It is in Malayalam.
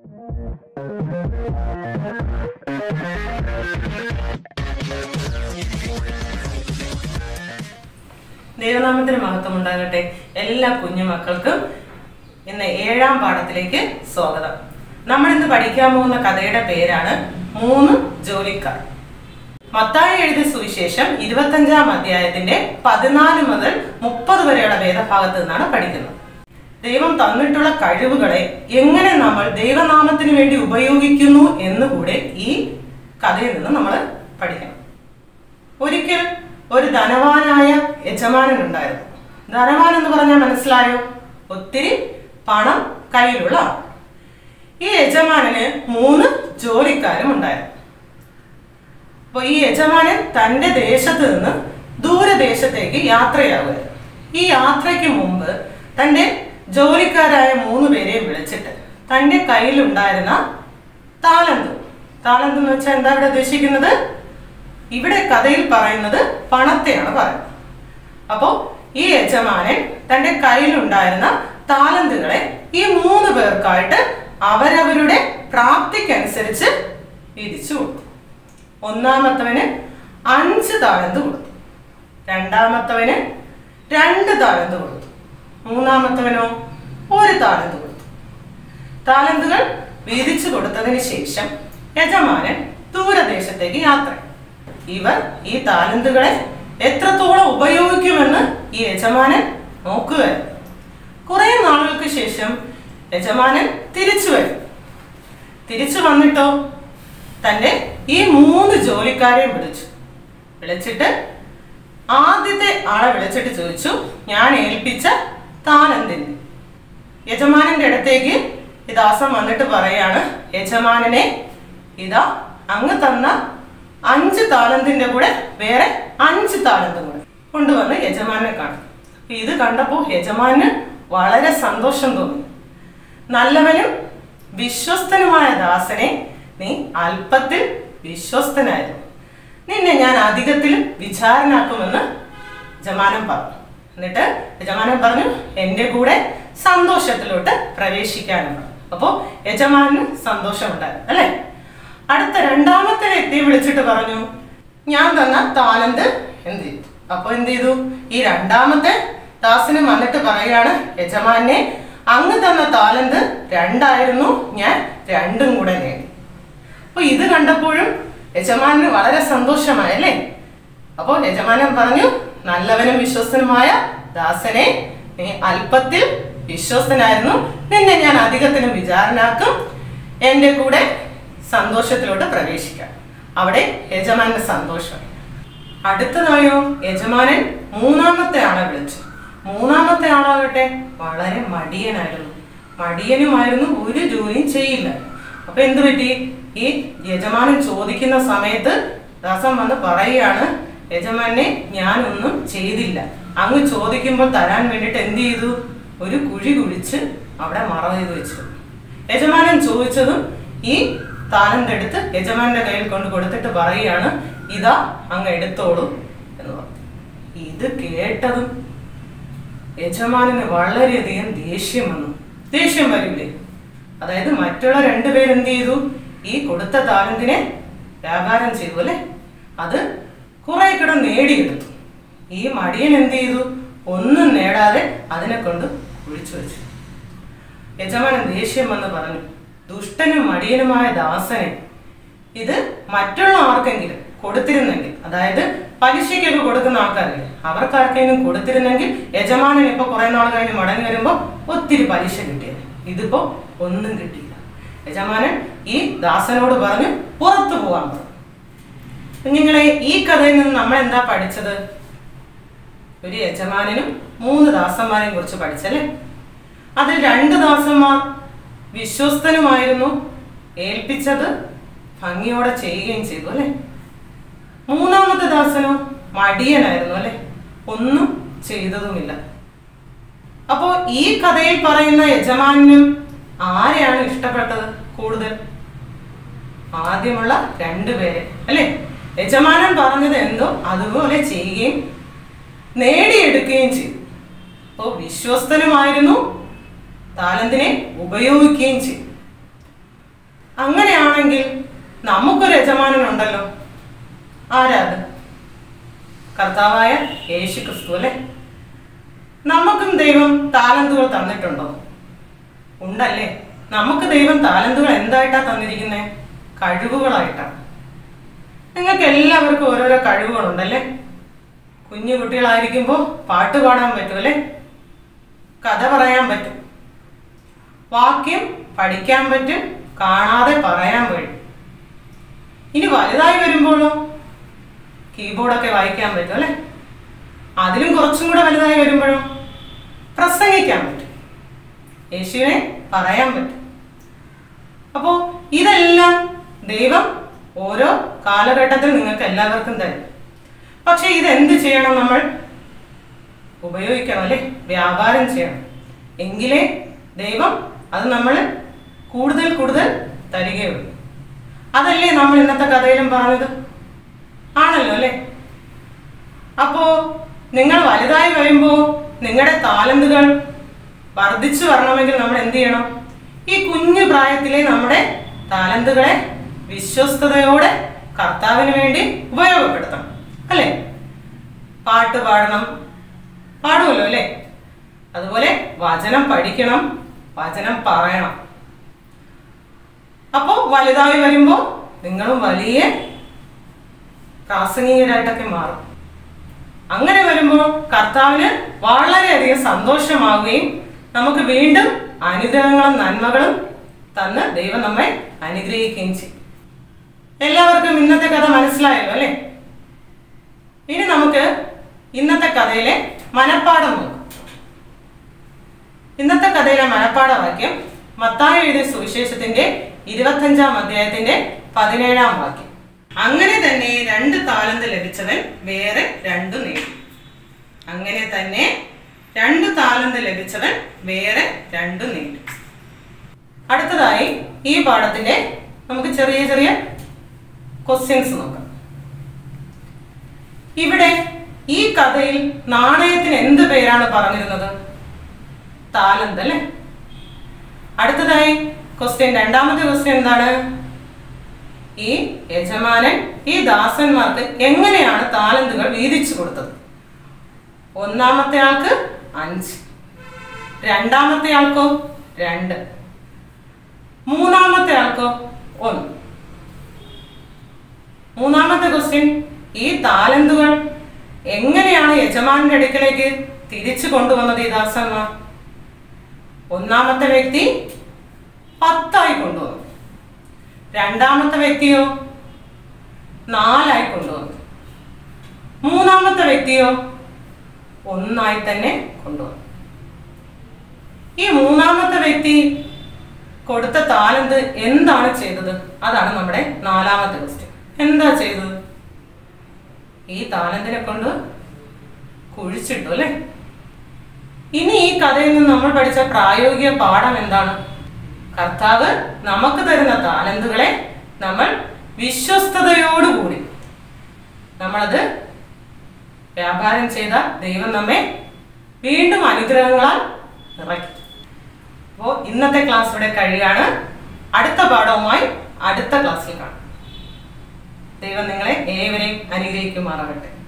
ദൈവനാമത്തിന് മഹത്വം ഉണ്ടാകട്ടെ എല്ലാ കുഞ്ഞു മക്കൾക്കും ഇന്ന് ഏഴാം പാഠത്തിലേക്ക് സ്വാഗതം നമ്മൾ ഇന്ന് പഠിക്കാൻ പോകുന്ന കഥയുടെ പേരാണ് മൂന്ന് ജോലിക്കാർ മത്തായി എഴുതിയ സുവിശേഷം ഇരുപത്തഞ്ചാം അധ്യായത്തിന്റെ പതിനാല് മുതൽ മുപ്പത് വരെയുള്ള വേദഭാഗത്ത് നിന്നാണ് പഠിക്കുന്നത് ദൈവം തന്നിട്ടുള്ള കഴിവുകളെ എങ്ങനെ നമ്മൾ ദൈവനാമത്തിന് വേണ്ടി ഉപയോഗിക്കുന്നു എന്നുകൂടെ ഈ കഥയിൽ നിന്ന് നമ്മൾ പഠിക്കണം ഒരിക്കൽ ഒരു ധനവാനായ യജമാനൻ ഉണ്ടായിരുന്നു ധനവാൻ എന്ന് പറഞ്ഞാൽ മനസ്സിലായോ ഒത്തിരി പണം കയ്യിലുള്ള ആൾ. ഈ യജമാനന് മൂന്ന് ജോലിക്കാരും ഉണ്ടായിരുന്നു അപ്പോൾ ഈ യജമാനൻ തന്റെ ദേശത്ത് നിന്ന് ദൂരദേശത്തേക്ക് യാത്രയാവുകയായിരുന്നു ഈ യാത്രയ്ക്ക് മുമ്പ് തന്റെ ജോലിക്കാരായ മൂന്ന് പേരെയും വിളിച്ചിട്ട് തന്റെ കയ്യിലുണ്ടായിരുന്ന താലന്ത് താലന്ത് എന്ന് വെച്ചാൽ എന്താ ഇവിടെ ഉദ്ദേശിക്കുന്നത് ഇവിടെ കഥയിൽ പറയുന്നത് പണത്തെയാണ് പറയുന്നത് അപ്പോ ഈ യജമാനൻ തന്റെ കയ്യിലുണ്ടായിരുന്ന താലന്തുകളെ ഈ മൂന്ന് പേർക്കായിട്ട് അവരവരുടെ പ്രാപ്തിക്കനുസരിച്ച് വിധിച്ചു കൊടുത്തു ഒന്നാമത്തവന് അഞ്ച് താലന്ത് കൊടുത്തു രണ്ടാമത്തവന് രണ്ട് താലന്ത് കൊടുത്തു മൂന്നാമത്തവനോ ഒരു താലന്ത് കൊടുത്തു താലന്തുകൾ വീതിച്ചു കൊടുത്തതിന് ശേഷം യജമാനൻ ദൂരദേശത്തേക്ക് യാത്ര ഇവർ ഈ താലന്തുകളെ എത്രത്തോളം ഉപയോഗിക്കുമെന്ന് ഈ യജമാനൻ നോക്കുകയായിരുന്നു കുറെ നാളുകൾക്ക് ശേഷം യജമാനൻ തിരിച്ചു വരും തിരിച്ചു വന്നിട്ടോ തന്റെ ഈ മൂന്ന് ജോലിക്കാരെയും വിളിച്ചു വിളിച്ചിട്ട് ആദ്യത്തെ ആളെ വിളിച്ചിട്ട് ചോദിച്ചു ഞാൻ ഏൽപ്പിച്ച താനെന്തിന് യജമാനന്റെ അടുത്തേക്ക് ഈ ദാസൻ വന്നിട്ട് പറയാണ് യജമാനനെ ഇതാ അങ്ങ് തന്ന അഞ്ച് താലന്തിന്റെ കൂടെ വേറെ അഞ്ച് താലന്തും കൂടെ കൊണ്ടുവന്ന് യജമാനെ കാണും അപ്പൊ ഇത് കണ്ടപ്പോ യജമാന് വളരെ സന്തോഷം തോന്നി നല്ലവനും വിശ്വസ്തനുമായ ദാസനെ നീ അല്പത്തിൽ വിശ്വസ്തനായിരുന്നു നിന്നെ ഞാൻ അധികത്തിൽ വിചാരനാക്കുമെന്ന് യജമാനൻ പറഞ്ഞു എന്നിട്ട് യജമാനൻ പറഞ്ഞു എൻ്റെ കൂടെ സന്തോഷത്തിലോട്ട് പ്രവേശിക്കാനും പറഞ്ഞു അപ്പോ യജമാനന് സന്തോഷമുണ്ടായിരുന്നു അല്ലേ അടുത്ത രണ്ടാമത്തെ വ്യക്തിയെ വിളിച്ചിട്ട് പറഞ്ഞു ഞാൻ തന്ന താലന്ത് എന്ത് ചെയ്തു അപ്പൊ എന്ത് ചെയ്തു ഈ രണ്ടാമത്തെ ദാസനും വന്നിട്ട് പറയാണ് യജമാനെ അങ്ങ് തന്ന താലന്ത് രണ്ടായിരുന്നു ഞാൻ രണ്ടും കൂടെ നേടി അപ്പൊ ഇത് കണ്ടപ്പോഴും യജമാനന് വളരെ സന്തോഷമായി അല്ലേ അപ്പോൾ യജമാനൻ പറഞ്ഞു നല്ലവനും വിശ്വസ്തനുമായ ദാസനെ നീ അല്പത്തിൽ വിശ്വസ്തനായിരുന്നു നിന്നെ ഞാൻ അധികത്തിനും വിചാരനാക്കും എൻ്റെ കൂടെ സന്തോഷത്തിലോട്ട് പ്രവേശിക്കാം അവിടെ യജമാനന്റെ സന്തോഷം അടുത്തതായോ യജമാനൻ മൂന്നാമത്തെ ആളെ വിളിച്ചു മൂന്നാമത്തെ ആളാകട്ടെ വളരെ മടിയനായിരുന്നു മടിയനുമായിരുന്നു ഒരു ജോലിയും ചെയ്യില്ല അപ്പൊ എന്ത് പറ്റി ഈ യജമാനൻ ചോദിക്കുന്ന സമയത്ത് ദാസൻ വന്ന് പറയുകയാണ് യജമാനെ ഞാനൊന്നും ചെയ്തില്ല അങ്ങ് ചോദിക്കുമ്പോൾ തരാൻ വേണ്ടിയിട്ട് എന്ത് ചെയ്തു ഒരു കുഴി കുഴിച്ച് അവിടെ മറ ചെയ്ത് വെച്ചു യജമാനൻ ചോദിച്ചതും ഈ താലന്ത് എടുത്ത് യജമാന്റെ കയ്യിൽ കൊണ്ട് കൊടുത്തിട്ട് പറയുകയാണ് ഇതാ അങ്ങ് എടുത്തോളൂ എന്ന് പറഞ്ഞു ഇത് കേട്ടതും യജമാനന് വളരെയധികം ദേഷ്യം വന്നു ദേഷ്യം വരില്ലേ അതായത് മറ്റുള്ള രണ്ടുപേര് എന്ത് ചെയ്തു ഈ കൊടുത്ത താലന്തിനെ വ്യാപാരം ചെയ്തു അല്ലെ അത് കുറെ കൂടെ നേടിയെടുത്തു ഈ മടിയൻ എന്ത് ചെയ്തു ഒന്നും നേടാതെ അതിനെ കൊണ്ട് കുഴിച്ചു വെച്ചു യജമാനൻ ദേഷ്യം വന്ന് പറഞ്ഞു ദുഷ്ടനും മടിയനുമായ ദാസനെ ഇത് മറ്റുള്ള ആർക്കെങ്കിലും കൊടുത്തിരുന്നെങ്കിൽ അതായത് പലിശയ്ക്കൊക്കെ കൊടുക്കുന്ന ആൾക്കാരില്ലേ അവർക്ക് ആർക്കെങ്കിലും കൊടുത്തിരുന്നെങ്കിൽ യജമാനൻ ഇപ്പൊ കുറെ നാൾ കഴിഞ്ഞ് മടങ്ങി വരുമ്പോ ഒത്തിരി പലിശ കിട്ടിയത് ഇതിപ്പോ ഒന്നും കിട്ടിയില്ല യജമാനൻ ഈ ദാസനോട് പറഞ്ഞു പുറത്തു പോകാൻ പറഞ്ഞു കുഞ്ഞുങ്ങളെ ഈ കഥയിൽ നിന്ന് നമ്മൾ എന്താ പഠിച്ചത് ഒരു യജമാനനും മൂന്ന് ദാസന്മാരെയും കുറിച്ച് പഠിച്ചല്ലേ അതിൽ രണ്ട് ദാസന്മാർ വിശ്വസ്തനുമായിരുന്നു ഏൽപ്പിച്ചത് ഭംഗിയോടെ ചെയ്യുകയും ചെയ്തു അല്ലെ മൂന്നാമത്തെ ദാസനോ മടിയനായിരുന്നു അല്ലെ ഒന്നും ചെയ്തതുമില്ല അപ്പോ ഈ കഥയിൽ പറയുന്ന യജമാനും ആരെയാണ് ഇഷ്ടപ്പെട്ടത് കൂടുതൽ ആദ്യമുള്ള രണ്ടുപേരെ അല്ലെ യജമാനൻ പറഞ്ഞത് എന്തോ അതുപോലെ ചെയ്യുകയും നേടിയെടുക്കുകയും ചെയ്തു അപ്പോൾ വിശ്വസ്തനുമായിരുന്നു താലന്തിനെ ഉപയോഗിക്കുകയും ചെയ്തു അങ്ങനെയാണെങ്കിൽ നമുക്കൊരു യജമാനനുണ്ടല്ലോ ആരാ അത് കർത്താവായ യേശു ക്രിസ്തു അല്ലേ നമുക്കും ദൈവം താലന്തുകൾ തന്നിട്ടുണ്ടോ ഉണ്ടല്ലേ നമുക്ക് ദൈവം താലന്തുകൾ എന്തായിട്ടാ തന്നിരിക്കുന്നത് കഴിവുകളായിട്ടാണ് നിങ്ങൾക്ക് എല്ലാവർക്കും ഓരോരോ കഴിവുകളുണ്ടല്ലേ കുഞ്ഞു കുട്ടികളായിരിക്കുമ്പോൾ പാട്ട് പാടാൻ പറ്റും അല്ലേ കഥ പറയാൻ പറ്റും വാക്യം പഠിക്കാൻ പറ്റും കാണാതെ പറയാൻ കഴിയും ഇനി വലുതായി വരുമ്പോഴോ കീബോർഡൊക്കെ വായിക്കാൻ പറ്റും അല്ലേ അതിലും കുറച്ചും കൂടെ വലുതായി വരുമ്പോഴോ പ്രസംഗിക്കാൻ പറ്റും യേശുവിനെ പറയാൻ പറ്റും അപ്പോൾ ഇതെല്ലാം ദൈവം ഓരോ കാലഘട്ടത്തിൽ നിങ്ങൾക്ക് എല്ലാവർക്കും തരും പക്ഷെ ഇതെന്ത് ചെയ്യണം നമ്മൾ ഉപയോഗിക്കണം അല്ലേ വ്യാപാരം ചെയ്യണം എങ്കിലേ ദൈവം അത് നമ്മൾ കൂടുതൽ കൂടുതൽ തരികയുള്ളൂ അതല്ലേ നമ്മൾ ഇന്നത്തെ കഥയിലും പറഞ്ഞത് ആണല്ലോ അല്ലേ അപ്പോ നിങ്ങൾ വലുതായി വരുമ്പോൾ നിങ്ങളുടെ താലന്തുകൾ വർദ്ധിച്ചു വരണമെങ്കിൽ നമ്മൾ എന്ത് ചെയ്യണം ഈ കുഞ്ഞു പ്രായത്തിലെ നമ്മുടെ താലന്തുകളെ വിശ്വസ്തയോടെ കർത്താവിന് വേണ്ടി ഉപയോഗപ്പെടുത്തണം അല്ലേ പാട്ട് പാടണം പാടുമല്ലോ അല്ലേ അതുപോലെ വചനം പഠിക്കണം വചനം പറയണം അപ്പോൾ വലുതായി വരുമ്പോൾ നിങ്ങളും വലിയ പ്രാസംഗികരായിട്ടൊക്കെ മാറും അങ്ങനെ വരുമ്പോൾ കർത്താവിന് വളരെയധികം സന്തോഷമാവുകയും നമുക്ക് വീണ്ടും അനുഗ്രഹങ്ങളും നന്മകളും തന്ന് ദൈവം നമ്മെ അനുഗ്രഹിക്കുകയും ചെയ്യും എല്ലാവർക്കും ഇന്നത്തെ കഥ മനസ്സിലായല്ലോ അല്ലേ ഇനി നമുക്ക് ഇന്നത്തെ കഥയിലെ മനപ്പാഠം നോക്കാം ഇന്നത്തെ കഥയിലെ മനപ്പാഠ വാക്യം മത്തായി എഴുതിയ സുവിശേഷത്തിന്റെ ഇരുപത്തഞ്ചാം അധ്യായത്തിന്റെ പതിനേഴാം വാക്യം അങ്ങനെ തന്നെ രണ്ട് താലന്ത് ലഭിച്ചവൻ വേറെ രണ്ടു നേടി അങ്ങനെ തന്നെ രണ്ട് താലന്ത് ലഭിച്ചവൻ വേറെ രണ്ടു നേടി അടുത്തതായി ഈ പാഠത്തിന്റെ നമുക്ക് ചെറിയ ചെറിയ ക്വസ്റ്റ്യൻസ് നോക്കാം ഇവിടെ ഈ കഥയിൽ നാണയത്തിന് എന്ത് പേരാണ് പറഞ്ഞിരുന്നത് താലന്ത് അല്ലേ അടുത്തതായി ക്വസ്റ്റ്യൻ രണ്ടാമത്തെ ക്വസ്റ്റ്യൻ എന്താണ് ഈ യജമാനൻ ഈ ദാസന്മാർക്ക് എങ്ങനെയാണ് താലന്തുകൾ വീതിച്ചു കൊടുത്തത് ഒന്നാമത്തെ ആൾക്ക് അഞ്ച് രണ്ടാമത്തെ ആൾക്കോ രണ്ട് മൂന്നാമത്തെ ആൾക്കോ ഒന്ന് മൂന്നാമത്തെ ക്വസ്റ്റ്യൻ ഈ താലന്തുകൾ എങ്ങനെയാണ് യജമാനന്റെ അടുക്കലേക്ക് തിരിച്ചു കൊണ്ടുവന്നത് ഈ ദാസന്മാർ ഒന്നാമത്തെ വ്യക്തി പത്തായി കൊണ്ടുവന്നു രണ്ടാമത്തെ വ്യക്തിയോ നാലായി കൊണ്ടുവന്നു മൂന്നാമത്തെ വ്യക്തിയോ ഒന്നായി തന്നെ കൊണ്ടുവന്നു ഈ മൂന്നാമത്തെ വ്യക്തി കൊടുത്ത താലന്ത് എന്താണ് ചെയ്തത് അതാണ് നമ്മുടെ നാലാമത്തെ ക്വസ്റ്റ്യൻ എന്താ ചെയ്തത് ഈ താലന്തിനെ കൊണ്ട് കുഴിച്ചിട്ടു അല്ലേ ഇനി ഈ കഥയിൽ നിന്ന് നമ്മൾ പഠിച്ച പ്രായോഗിക പാഠം എന്താണ് കർത്താവ് നമുക്ക് തരുന്ന താലന്തുകളെ നമ്മൾ വിശ്വസ്തയോടുകൂടി നമ്മളത് വ്യാപാരം ചെയ്ത ദൈവം നമ്മെ വീണ്ടും അനുഗ്രഹങ്ങളാൽ നിറയ്ക്കും അപ്പോൾ ഇന്നത്തെ ക്ലാസ് ഇവിടെ കഴിയാണ് അടുത്ത പാഠവുമായി അടുത്ത ക്ലാസ്സിൽ കാണാം ദൈവം നിങ്ങളെ ഏവരെയും അനുഗ്രഹിക്കുമാറാകട്ടെ